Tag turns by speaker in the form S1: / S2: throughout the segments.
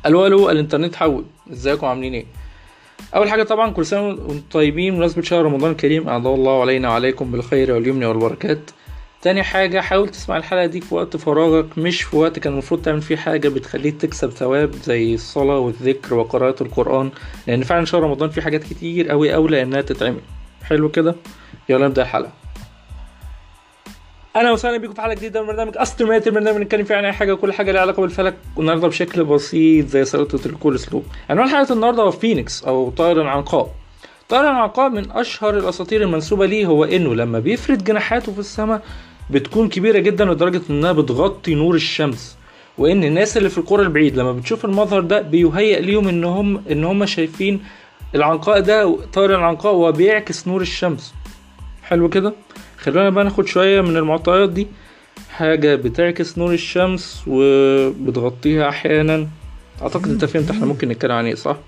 S1: الو الو الانترنت حول ازيكم عاملين ايه اول حاجه طبعا كل سنه وانتم طيبين بمناسبه شهر رمضان الكريم اعاد الله علينا وعليكم بالخير واليمن والبركات تاني حاجة حاول تسمع الحلقة دي في وقت فراغك مش في وقت كان المفروض تعمل فيه حاجة بتخليك تكسب ثواب زي الصلاة والذكر وقراءة القرآن لأن فعلا شهر رمضان فيه حاجات كتير أوي أولى إنها تتعمل حلو كده يلا نبدأ الحلقة اهلا وسهلا بيكم في حلقه جديده من برنامج استرومات البرنامج بنتكلم فيه عن اي حاجه وكل حاجه لها علاقه بالفلك والنهارده بشكل بسيط زي سلطه الكول سلو عنوان حلقه النهارده هو فينيكس او طائر العنقاء طائر العنقاء من اشهر الاساطير المنسوبه ليه هو انه لما بيفرد جناحاته في السماء بتكون كبيره جدا لدرجه انها بتغطي نور الشمس وان الناس اللي في القرى البعيد لما بتشوف المظهر ده بيهيأ ليهم ان هم ان هم شايفين العنقاء ده طائر العنقاء وهو بيعكس نور الشمس حلو كده خلونا بقى ناخد شوية من المعطيات دي حاجة بتعكس نور الشمس وبتغطيها أحيانا أعتقد أنت فهمت احنا ممكن نتكلم عن إيه صح؟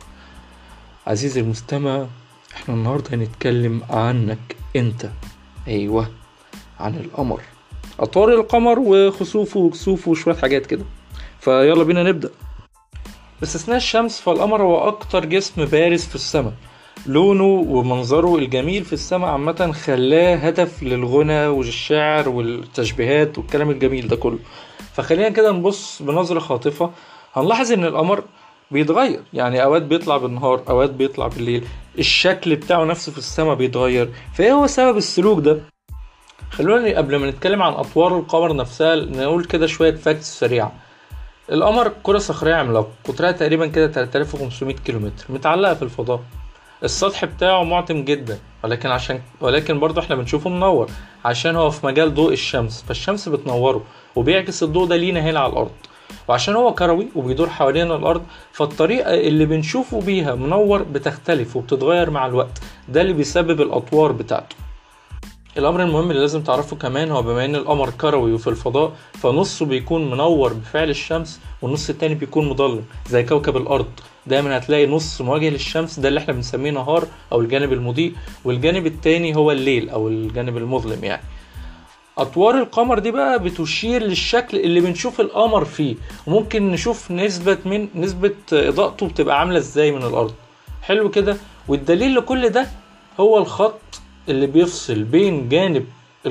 S1: عزيزي المستمع احنا النهاردة هنتكلم عنك أنت أيوه عن القمر أطوار القمر وخسوفه وكسوفه وشوية حاجات كده فيلا بينا نبدأ باستثناء الشمس فالقمر هو أكتر جسم بارز في السماء لونه ومنظره الجميل في السماء عامة خلاه هدف للغنى والشعر والتشبيهات والكلام الجميل ده كله فخلينا كده نبص بنظرة خاطفة هنلاحظ ان القمر بيتغير يعني اوقات بيطلع بالنهار اوقات بيطلع بالليل الشكل بتاعه نفسه في السماء بيتغير فايه هو سبب السلوك ده خلونا قبل ما نتكلم عن اطوار القمر نفسها نقول كده شوية فاكتس سريعة القمر كرة صخرية عملاقة قطرها تقريبا كده 3500 كيلومتر متعلقة في الفضاء السطح بتاعه معتم جدا ولكن عشان ولكن برضه احنا بنشوفه منور عشان هو في مجال ضوء الشمس فالشمس بتنوره وبيعكس الضوء ده لينا هنا على الارض وعشان هو كروي وبيدور حوالين الارض فالطريقه اللي بنشوفه بيها منور بتختلف وبتتغير مع الوقت ده اللي بيسبب الاطوار بتاعته الامر المهم اللي لازم تعرفه كمان هو بما ان القمر كروي وفي الفضاء فنصه بيكون منور بفعل الشمس والنص التاني بيكون مظلم زي كوكب الارض دايما هتلاقي نص مواجه للشمس ده اللي احنا بنسميه نهار او الجانب المضيء والجانب التاني هو الليل او الجانب المظلم يعني اطوار القمر دي بقى بتشير للشكل اللي بنشوف القمر فيه وممكن نشوف نسبة من نسبة اضاءته بتبقى عاملة ازاي من الارض حلو كده والدليل لكل ده هو الخط اللي بيفصل بين جانب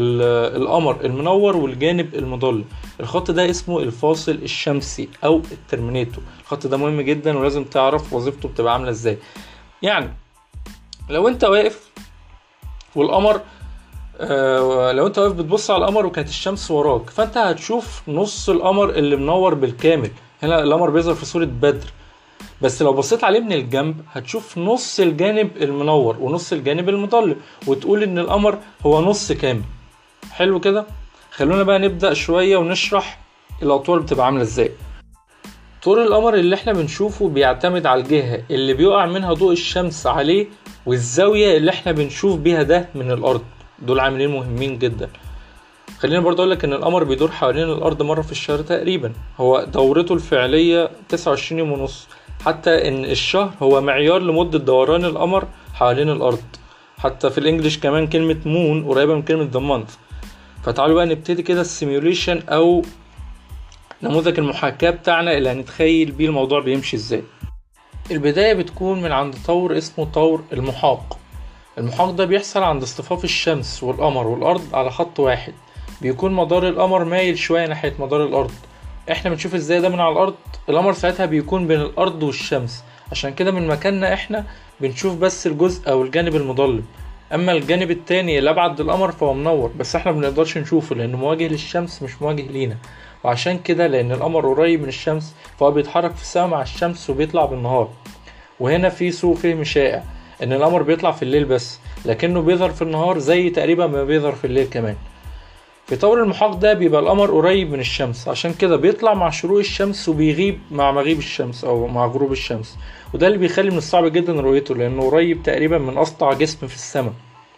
S1: القمر المنور والجانب المظلم الخط ده اسمه الفاصل الشمسي او الترمينيتور الخط ده مهم جدا ولازم تعرف وظيفته بتبقى عامله ازاي يعني لو انت واقف والقمر آه لو انت واقف بتبص على القمر وكانت الشمس وراك فانت هتشوف نص القمر اللي منور بالكامل هنا القمر بيظهر في صوره بدر بس لو بصيت عليه من الجنب هتشوف نص الجانب المنور ونص الجانب المظلم وتقول ان القمر هو نص كامل حلو كده خلونا بقى نبدأ شوية ونشرح الأطوار بتبقى عاملة ازاي طول القمر اللي احنا بنشوفه بيعتمد على الجهة اللي بيقع منها ضوء الشمس عليه والزاوية اللي احنا بنشوف بيها ده من الأرض دول عاملين مهمين جدا خلينا برضه اقول لك ان القمر بيدور حوالين الارض مره في الشهر تقريبا هو دورته الفعليه 29 يوم ونص حتى ان الشهر هو معيار لمده دوران القمر حوالين الارض حتى في الانجليش كمان كلمه مون قريبه من كلمه ذا مانث فتعالوا بقى نبتدي كده السيميوليشن او نموذج المحاكاه بتاعنا اللي هنتخيل بيه الموضوع بيمشي ازاي البدايه بتكون من عند طور اسمه طور المحاق المحاق ده بيحصل عند اصطفاف الشمس والقمر والارض على خط واحد بيكون مدار القمر مايل شويه ناحيه مدار الارض احنا بنشوف ازاي ده من على الارض القمر ساعتها بيكون بين الارض والشمس عشان كده من مكاننا احنا بنشوف بس الجزء او الجانب المظلم اما الجانب التاني اللي ابعد القمر فهو منور بس احنا بنقدرش نشوفه لانه مواجه للشمس مش مواجه لينا وعشان كده لان القمر قريب من الشمس فهو بيتحرك في السماء مع الشمس وبيطلع بالنهار وهنا في سوء فهم شائع ان القمر بيطلع في الليل بس لكنه بيظهر في النهار زي تقريبا ما بيظهر في الليل كمان في طور المحاق ده بيبقى القمر قريب من الشمس عشان كده بيطلع مع شروق الشمس وبيغيب مع مغيب الشمس او مع غروب الشمس وده اللي بيخلي من الصعب جدا رؤيته لانه قريب تقريبا من اسطع جسم في السماء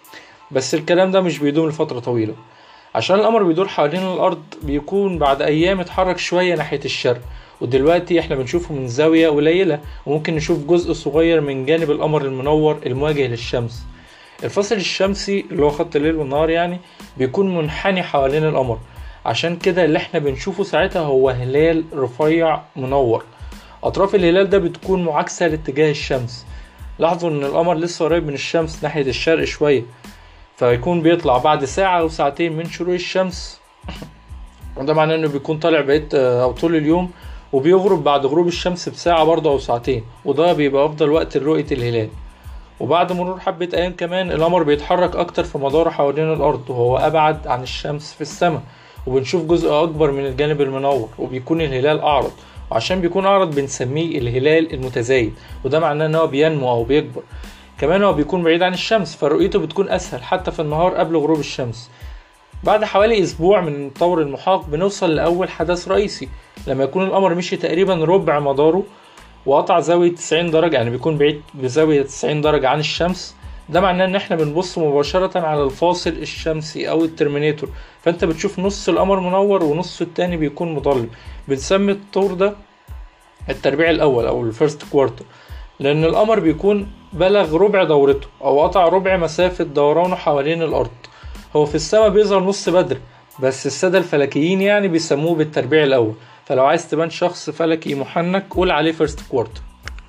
S1: بس الكلام ده مش بيدوم لفترة طويلة عشان القمر بيدور حوالين الارض بيكون بعد ايام اتحرك شوية ناحية الشرق ودلوقتي احنا بنشوفه من زاوية قليلة وممكن نشوف جزء صغير من جانب القمر المنور المواجه للشمس الفصل الشمسي اللي هو خط الليل والنهار يعني بيكون منحني حوالين القمر عشان كده اللي احنا بنشوفه ساعتها هو هلال رفيع منور أطراف الهلال ده بتكون معاكسة لاتجاه الشمس لاحظوا إن القمر لسه قريب من الشمس ناحية الشرق شوية فيكون بيطلع بعد ساعة أو ساعتين من شروق الشمس وده معناه إنه بيكون طالع بقيت أو طول اليوم وبيغرب بعد غروب الشمس بساعة برضه أو ساعتين وده بيبقى أفضل وقت لرؤية الهلال وبعد مرور حبة أيام كمان القمر بيتحرك أكتر في مداره حوالين الأرض وهو أبعد عن الشمس في السماء وبنشوف جزء أكبر من الجانب المنور وبيكون الهلال أعرض وعشان بيكون أعرض بنسميه الهلال المتزايد وده معناه إن هو بينمو أو بيكبر كمان هو بيكون بعيد عن الشمس فرؤيته بتكون أسهل حتى في النهار قبل غروب الشمس بعد حوالي أسبوع من طور المحاق بنوصل لأول حدث رئيسي لما يكون القمر مشي تقريبا ربع مداره وقطع زاوية 90 درجة يعني بيكون بعيد بزاوية 90 درجة عن الشمس ده معناه ان احنا بنبص مباشرة على الفاصل الشمسي او الترمينيتور فانت بتشوف نص القمر منور ونص التاني بيكون مظلم بنسمي الطور ده التربيع الاول او الفيرست كوارتر لان القمر بيكون بلغ ربع دورته او قطع ربع مسافة دورانه حوالين الارض هو في السماء بيظهر نص بدر بس السادة الفلكيين يعني بيسموه بالتربيع الاول فلو عايز تبان شخص فلكي محنك قول عليه فيرست كوارتر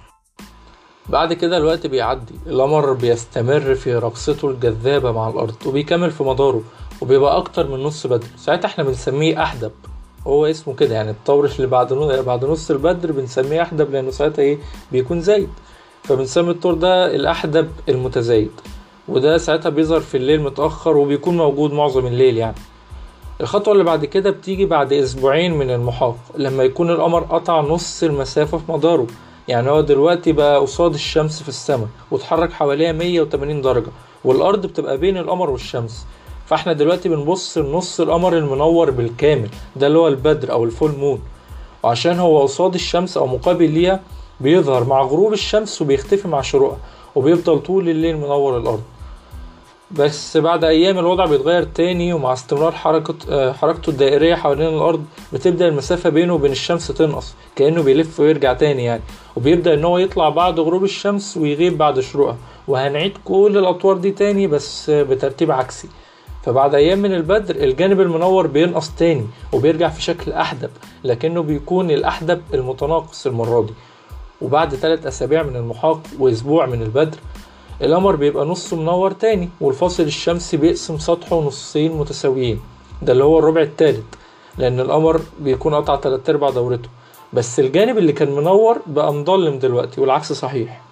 S1: بعد كده الوقت بيعدي القمر بيستمر في رقصته الجذابة مع الأرض وبيكمل في مداره وبيبقى أكتر من نص بدر ساعتها احنا بنسميه أحدب هو اسمه كده يعني الطور اللي بعد بعد نص البدر بنسميه أحدب لأنه ساعتها إيه بيكون زايد فبنسمي الطور ده الأحدب المتزايد وده ساعتها بيظهر في الليل متأخر وبيكون موجود معظم الليل يعني الخطوة اللي بعد كده بتيجي بعد أسبوعين من المحاق لما يكون القمر قطع نص المسافة في مداره يعني هو دلوقتي بقى قصاد الشمس في السماء واتحرك حواليها 180 درجة والأرض بتبقى بين القمر والشمس فاحنا دلوقتي بنبص لنص القمر المنور بالكامل ده اللي هو البدر أو الفول مون وعشان هو قصاد الشمس أو مقابل ليها بيظهر مع غروب الشمس وبيختفي مع شروقها وبيفضل طول الليل منور الأرض بس بعد ايام الوضع بيتغير تاني ومع استمرار حركة حركته الدائرية حوالين الارض بتبدأ المسافة بينه وبين الشمس تنقص كأنه بيلف ويرجع تاني يعني وبيبدأ ان هو يطلع بعد غروب الشمس ويغيب بعد شروقها وهنعيد كل الاطوار دي تاني بس بترتيب عكسي فبعد ايام من البدر الجانب المنور بينقص تاني وبيرجع في شكل احدب لكنه بيكون الاحدب المتناقص المرة دي وبعد ثلاث اسابيع من المحاق واسبوع من البدر القمر بيبقى نصه منور تاني والفاصل الشمسي بيقسم سطحه نصين متساويين ده اللي هو الربع التالت لأن القمر بيكون قطع تلات أرباع دورته بس الجانب اللي كان منور بقى مضلم دلوقتي والعكس صحيح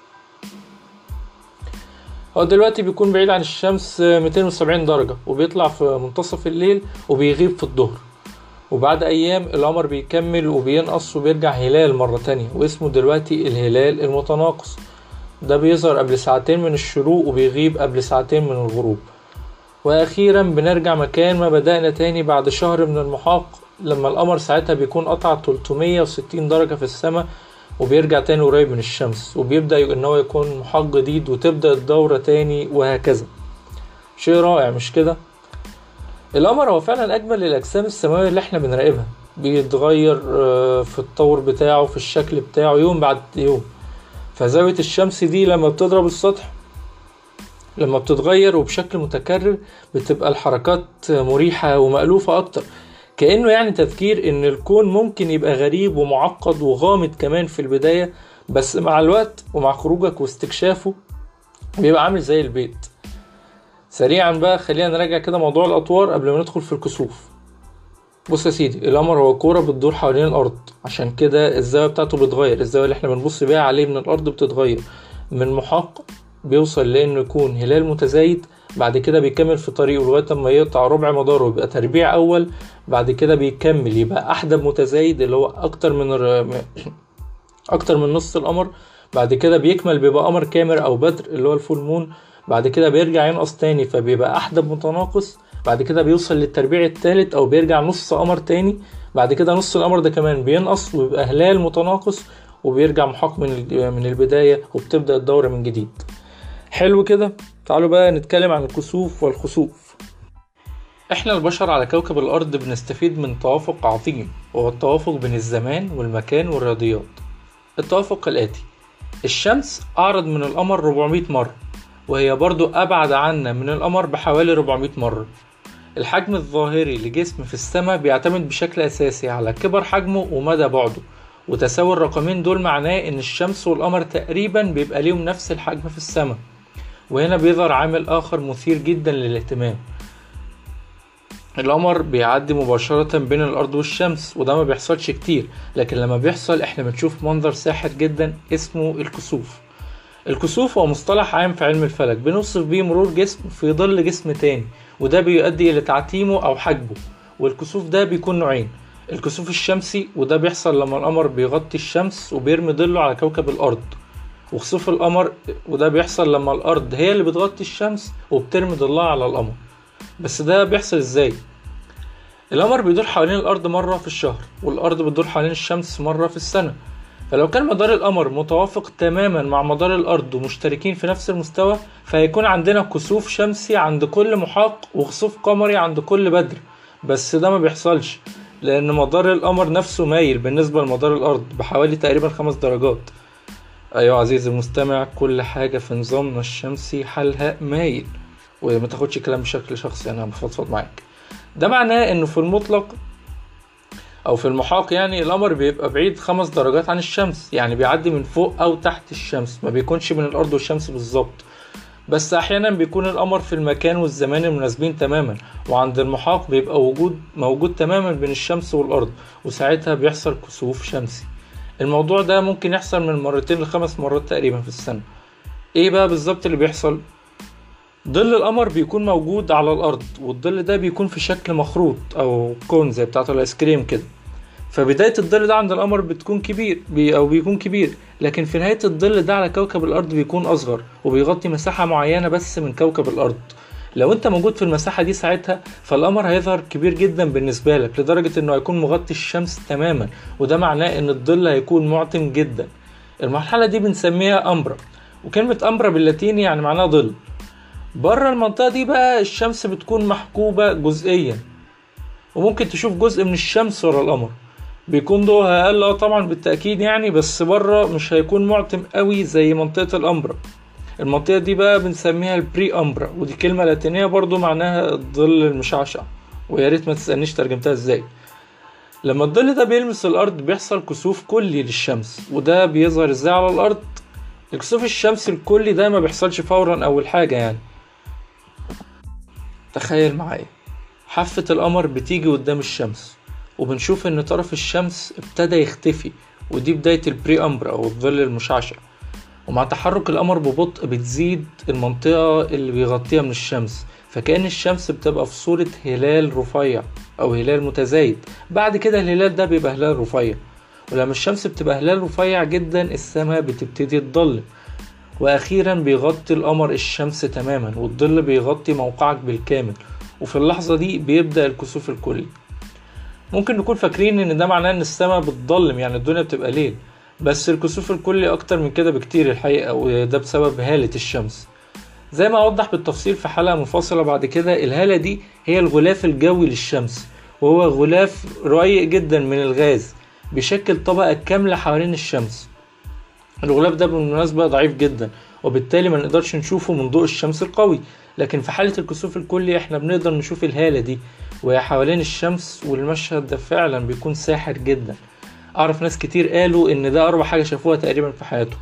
S1: هو دلوقتي بيكون بعيد عن الشمس 270 درجة وبيطلع في منتصف الليل وبيغيب في الظهر وبعد أيام القمر بيكمل وبينقص وبيرجع هلال مرة تانية واسمه دلوقتي الهلال المتناقص ده بيظهر قبل ساعتين من الشروق وبيغيب قبل ساعتين من الغروب واخيرا بنرجع مكان ما بدأنا تاني بعد شهر من المحاق لما القمر ساعتها بيكون قطع 360 درجة في السماء وبيرجع تاني قريب من الشمس وبيبدأ ان هو يكون محاق جديد وتبدأ الدورة تاني وهكذا شيء رائع مش كده القمر هو فعلا اجمل الاجسام السماوية اللي احنا بنراقبها بيتغير في الطور بتاعه في الشكل بتاعه يوم بعد يوم فزاوية الشمس دي لما بتضرب السطح لما بتتغير وبشكل متكرر بتبقى الحركات مريحة ومألوفة أكتر كأنه يعني تذكير إن الكون ممكن يبقى غريب ومعقد وغامض كمان في البداية بس مع الوقت ومع خروجك واستكشافه بيبقى عامل زي البيت سريعا بقى خلينا نراجع كده موضوع الأطوار قبل ما ندخل في الكسوف بص يا سيدي القمر هو كورة بتدور حوالين الأرض عشان كده الزاوية بتاعته بتتغير الزاوية اللي احنا بنبص بيها عليه من الأرض بتتغير من محاق بيوصل لأنه يكون هلال متزايد بعد كده بيكمل في طريقه لغاية اما يقطع ربع مداره يبقى تربيع أول بعد كده بيكمل يبقى أحدب متزايد اللي هو أكتر من أكتر من نص القمر بعد كده بيكمل بيبقى قمر كامل أو بدر اللي هو الفول مون بعد كده بيرجع ينقص تاني فبيبقى أحدب متناقص بعد كده بيوصل للتربيع التالت او بيرجع نص قمر تاني بعد كده نص القمر ده كمان بينقص ويبقى هلال متناقص وبيرجع محاق من من البداية وبتبدأ الدورة من جديد حلو كده تعالوا بقى نتكلم عن الكسوف والخسوف احنا البشر على كوكب الارض بنستفيد من توافق عظيم وهو التوافق بين الزمان والمكان والرياضيات التوافق كالآتي الشمس أعرض من القمر 400 مرة وهي برضو أبعد عنا من القمر بحوالي 400 مرة الحجم الظاهري لجسم في السماء بيعتمد بشكل أساسي على كبر حجمه ومدى بعده وتساوي الرقمين دول معناه ان الشمس والقمر تقريبا بيبقى ليهم نفس الحجم في السماء وهنا بيظهر عامل اخر مثير جدا للاهتمام القمر بيعدي مباشرة بين الأرض والشمس وده ما بيحصلش كتير لكن لما بيحصل احنا بنشوف منظر ساحر جدا اسمه الكسوف الكسوف هو مصطلح عام في علم الفلك بنوصف بيه مرور جسم في ظل جسم تاني وده بيؤدي إلى تعتيمه أو حجبه والكسوف ده بيكون نوعين الكسوف الشمسي وده بيحصل لما القمر بيغطي الشمس وبيرمي ظله على كوكب الأرض وخسوف القمر وده بيحصل لما الأرض هي اللي بتغطي الشمس وبترمي ظلها على القمر بس ده بيحصل ازاي القمر بيدور حوالين الأرض مرة في الشهر والأرض بتدور حوالين الشمس مرة في السنة فلو كان مدار القمر متوافق تماما مع مدار الأرض ومشتركين في نفس المستوى فهيكون عندنا كسوف شمسي عند كل محاق وخسوف قمري عند كل بدر بس ده ما بيحصلش لأن مدار القمر نفسه مايل بالنسبة لمدار الأرض بحوالي تقريبا خمس درجات أيوة عزيزي المستمع كل حاجة في نظامنا الشمسي حالها مايل وما تاخدش الكلام بشكل شخصي أنا بفضفض معاك ده معناه إنه في المطلق او في المحاق يعني القمر بيبقى بعيد خمس درجات عن الشمس يعني بيعدي من فوق او تحت الشمس ما بيكونش بين الارض والشمس بالظبط بس احيانا بيكون القمر في المكان والزمان المناسبين تماما وعند المحاق بيبقى وجود موجود تماما بين الشمس والارض وساعتها بيحصل كسوف شمسي الموضوع ده ممكن يحصل من مرتين لخمس مرات تقريبا في السنة ايه بقى بالظبط اللي بيحصل ظل القمر بيكون موجود على الارض والظل ده بيكون في شكل مخروط او كون زي بتاعه الايس كريم كده فبداية الظل ده عند القمر بتكون كبير بي أو بيكون كبير لكن في نهاية الظل ده على كوكب الأرض بيكون أصغر وبيغطي مساحة معينة بس من كوكب الأرض لو انت موجود في المساحة دي ساعتها فالقمر هيظهر كبير جدا بالنسبة لك لدرجة انه هيكون مغطي الشمس تماما وده معناه ان الظل هيكون معتم جدا المرحلة دي بنسميها أمبرا وكلمة أمبرا باللاتيني يعني معناها ظل بره المنطقة دي بقى الشمس بتكون محجوبة جزئيا وممكن تشوف جزء من الشمس ورا القمر بيكون ضوءها اقل اه طبعا بالتاكيد يعني بس بره مش هيكون معتم قوي زي منطقه الامبرا المنطقه دي بقى بنسميها البري امبرا ودي كلمه لاتينيه برضو معناها الظل المشعشع ويا ريت ما تسالنيش ترجمتها ازاي لما الظل ده بيلمس الارض بيحصل كسوف كلي للشمس وده بيظهر ازاي على الارض الكسوف الشمسي الكلي ده ما بيحصلش فورا اول حاجه يعني تخيل معايا حافة القمر بتيجي قدام الشمس وبنشوف ان طرف الشمس ابتدى يختفي ودي بداية البري امبر او الظل المشعشع ومع تحرك القمر ببطء بتزيد المنطقة اللي بيغطيها من الشمس فكأن الشمس بتبقى في صورة هلال رفيع أو هلال متزايد بعد كده الهلال ده بيبقى هلال رفيع ولما الشمس بتبقى هلال رفيع جدا السماء بتبتدي تضلم وأخيرا بيغطي القمر الشمس تماما والظل بيغطي موقعك بالكامل وفي اللحظة دي بيبدأ الكسوف الكلي ممكن نكون فاكرين ان ده معناه ان السماء بتضلم يعني الدنيا بتبقى ليل بس الكسوف الكلي اكتر من كده بكتير الحقيقة وده بسبب هالة الشمس زي ما اوضح بالتفصيل في حلقة منفصلة بعد كده الهالة دي هي الغلاف الجوي للشمس وهو غلاف رقيق جدا من الغاز بيشكل طبقة كاملة حوالين الشمس الغلاف ده بالمناسبة ضعيف جدا وبالتالي ما نقدرش نشوفه من ضوء الشمس القوي لكن في حالة الكسوف الكلي احنا بنقدر نشوف الهالة دي وهي حوالين الشمس والمشهد ده فعلا بيكون ساحر جدا اعرف ناس كتير قالوا ان ده اروع حاجة شافوها تقريبا في حياتهم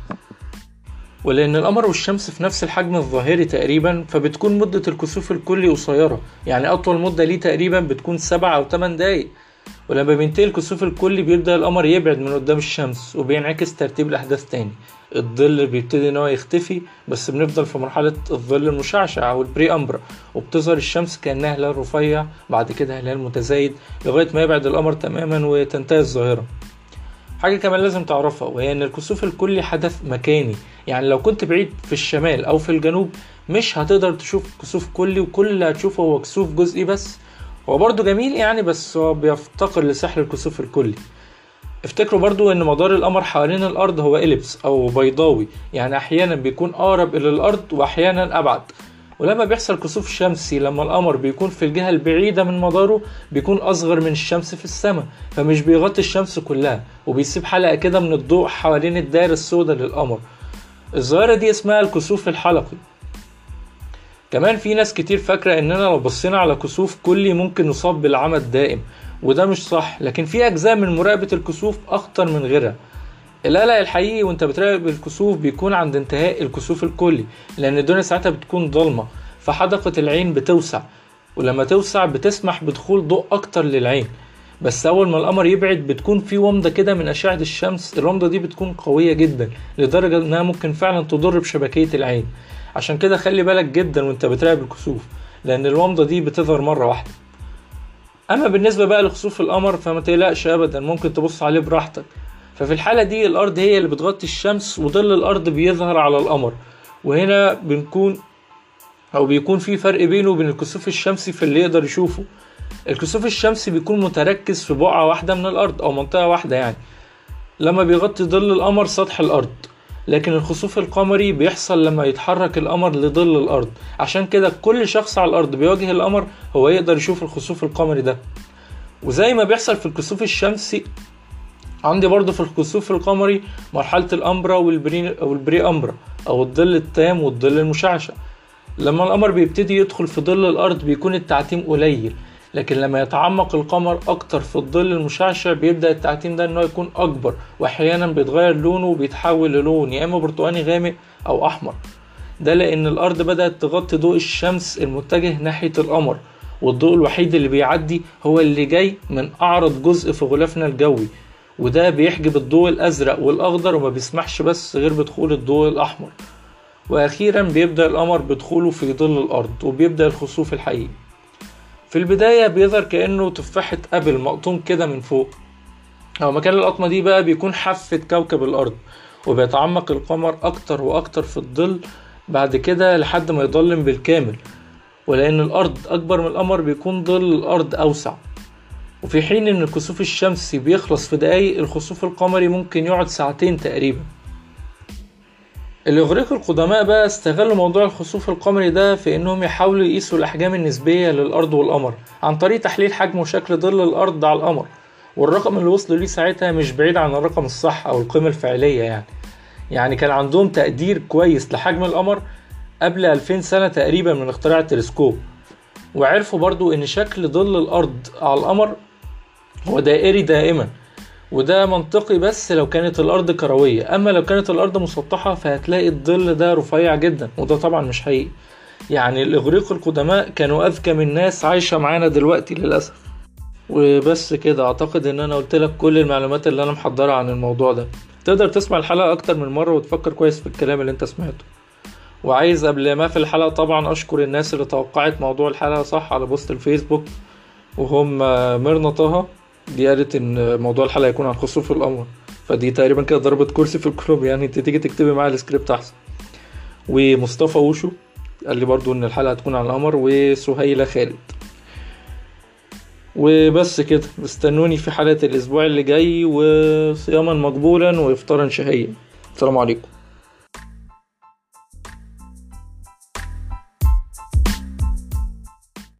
S1: ولان القمر والشمس في نفس الحجم الظاهري تقريبا فبتكون مدة الكسوف الكلي قصيرة يعني اطول مدة ليه تقريبا بتكون سبع او تمن دقايق ولما بينتهي الكسوف الكلي بيبدأ القمر يبعد من قدام الشمس وبينعكس ترتيب الأحداث تاني الظل بيبتدي ان هو يختفي بس بنفضل في مرحلة الظل المشعشع او البري امبرا وبتظهر الشمس كأنها هلال رفيع بعد كده هلال متزايد لغاية ما يبعد القمر تماما وتنتهي الظاهرة حاجة كمان لازم تعرفها وهي ان الكسوف الكلي حدث مكاني يعني لو كنت بعيد في الشمال او في الجنوب مش هتقدر تشوف كسوف كلي وكل اللي هتشوفه هو كسوف جزئي بس هو برضه جميل يعني بس هو بيفتقر لسحر الكسوف الكلي افتكروا برضو ان مدار القمر حوالين الارض هو إليبس او بيضاوي يعني احيانا بيكون اقرب الى الارض واحيانا ابعد ولما بيحصل كسوف شمسي لما القمر بيكون في الجهة البعيدة من مداره بيكون أصغر من الشمس في السماء فمش بيغطي الشمس كلها وبيسيب حلقة كده من الضوء حوالين الدائرة السوداء للقمر الظاهرة دي اسمها الكسوف الحلقي كمان في ناس كتير فاكرة اننا لو بصينا على كسوف كلي ممكن نصاب بالعمى الدائم وده مش صح لكن في اجزاء من مراقبة الكسوف اخطر من غيرها القلق الحقيقي وانت بتراقب الكسوف بيكون عند انتهاء الكسوف الكلي لان الدنيا ساعتها بتكون ضلمة فحدقة العين بتوسع ولما توسع بتسمح بدخول ضوء اكتر للعين بس اول ما القمر يبعد بتكون في ومضه كده من اشعه الشمس الومضه دي بتكون قويه جدا لدرجه انها ممكن فعلا تضر بشبكيه العين عشان كده خلي بالك جدا وانت بتراقب الكسوف لان الومضه دي بتظهر مره واحده اما بالنسبه بقى لخسوف القمر فما تقلقش ابدا ممكن تبص عليه براحتك ففي الحاله دي الارض هي اللي بتغطي الشمس وظل الارض بيظهر على القمر وهنا بنكون او بيكون في فرق بينه وبين الكسوف الشمسي في اللي يقدر يشوفه الكسوف الشمسي بيكون متركز في بقعة واحدة من الأرض أو منطقة واحدة يعني لما بيغطي ظل القمر سطح الأرض لكن الخسوف القمري بيحصل لما يتحرك القمر لظل الأرض عشان كده كل شخص على الأرض بيواجه القمر هو يقدر يشوف الخسوف القمري ده وزي ما بيحصل في الكسوف الشمسي عندي برضو في الكسوف القمري مرحلة الأمبرا والبري, والبري أمبرا أو الظل التام والظل المشعشع لما القمر بيبتدي يدخل في ظل الأرض بيكون التعتيم قليل لكن لما يتعمق القمر اكتر في الظل المشعشع بيبدا التعتيم ده انه يكون اكبر واحيانا بيتغير لونه وبيتحول للون يا اما برتقاني غامق او احمر ده لان الارض بدات تغطي ضوء الشمس المتجه ناحيه القمر والضوء الوحيد اللي بيعدي هو اللي جاي من اعرض جزء في غلافنا الجوي وده بيحجب الضوء الازرق والاخضر وما بيسمحش بس غير بدخول الضوء الاحمر واخيرا بيبدا القمر بدخوله في ظل الارض وبيبدا الخسوف الحقيقي في البداية بيظهر كأنه تفاحة أبل مقطوم كده من فوق أو مكان القطمة دي بقى بيكون حافة كوكب الأرض وبيتعمق القمر أكتر وأكتر في الظل بعد كده لحد ما يضلم بالكامل ولأن الأرض أكبر من القمر بيكون ظل الأرض أوسع وفي حين إن الكسوف الشمسي بيخلص في دقايق الخسوف القمري ممكن يقعد ساعتين تقريبا الإغريق القدماء بقى استغلوا موضوع الخسوف القمري ده في إنهم يحاولوا يقيسوا الأحجام النسبية للأرض والقمر عن طريق تحليل حجم وشكل ظل الأرض على القمر والرقم اللي وصلوا ليه ساعتها مش بعيد عن الرقم الصح أو القيمة الفعلية يعني يعني كان عندهم تقدير كويس لحجم القمر قبل 2000 سنة تقريبا من اختراع التلسكوب وعرفوا برضو إن شكل ظل الأرض على القمر هو دائري دائما وده منطقي بس لو كانت الارض كرويه اما لو كانت الارض مسطحه فهتلاقي الظل ده رفيع جدا وده طبعا مش حقيقي يعني الاغريق القدماء كانوا اذكى من ناس عايشه معانا دلوقتي للاسف وبس كده اعتقد ان انا قلت لك كل المعلومات اللي انا محضرها عن الموضوع ده تقدر تسمع الحلقه اكتر من مره وتفكر كويس في الكلام اللي انت سمعته وعايز قبل ما في الحلقه طبعا اشكر الناس اللي توقعت موضوع الحلقه صح على بوست الفيسبوك وهم ميرنا طه دي قالت ان موضوع الحلقه يكون عن خسوف القمر فدي تقريبا كده ضربت كرسي في الكلوب يعني انت تيجي تكتبي معايا السكريبت احسن ومصطفى وشو قال لي برضو ان الحلقه هتكون عن القمر وسهيلة خالد وبس كده استنوني في حلقة الاسبوع اللي جاي وصياما مقبولا وافطارا شهيا السلام عليكم